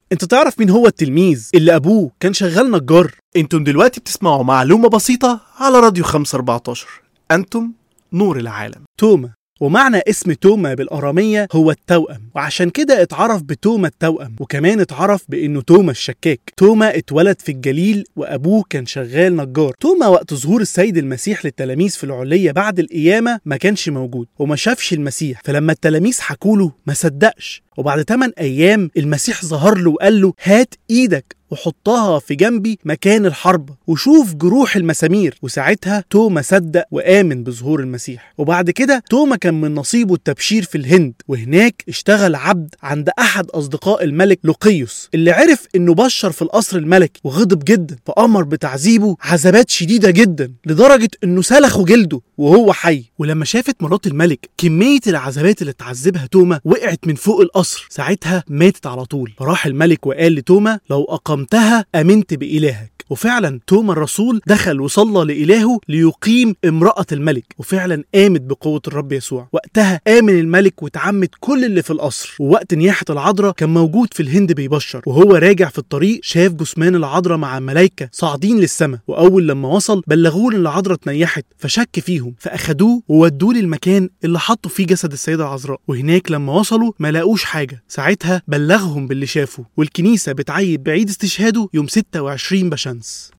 انت تعرف مين هو التلميذ اللي ابوه كان شغال نجار انتم دلوقتي بتسمعوا معلومة بسيطة على راديو 514 انتم نور العالم توما ومعنى اسم توما بالأرامية هو التوأم وعشان كده اتعرف بتوما التوأم وكمان اتعرف بأنه توما الشكاك توما اتولد في الجليل وأبوه كان شغال نجار توما وقت ظهور السيد المسيح للتلاميذ في العلية بعد القيامة ما كانش موجود وما شافش المسيح فلما التلاميذ حكوله ما صدقش وبعد 8 أيام المسيح ظهر له وقال له هات إيدك وحطها في جنبي مكان الحرب وشوف جروح المسامير وساعتها توما صدق وآمن بظهور المسيح وبعد كده توما كان من نصيبه التبشير في الهند وهناك اشتغل عبد عند أحد أصدقاء الملك لوقيوس اللي عرف إنه بشر في القصر الملكي وغضب جدا فأمر بتعذيبه عذابات شديدة جدا لدرجة إنه سلخوا جلده وهو حي ولما شافت مرات الملك كمية العذابات اللي اتعذبها توما وقعت من فوق القصر ساعتها ماتت على طول فراح الملك وقال لتوما لو أقمتها أمنت بإلهك وفعلا توما الرسول دخل وصلى لإلهه ليقيم امرأة الملك وفعلا قامت بقوة الرب يسوع وقتها آمن الملك واتعمد كل اللي في القصر ووقت نياحة العذراء كان موجود في الهند بيبشر وهو راجع في الطريق شاف جثمان العذراء مع ملايكة صاعدين للسماء وأول لما وصل بلغوه إن العذراء اتنيحت فشك فيهم فأخدوه وودوه للمكان اللي حطوا فيه جسد السيدة العذراء وهناك لما وصلوا ما لاقوش حاجة ساعتها بلغهم باللي شافه والكنيسة بتعيد بعيد استشهاده يوم 26 بشمس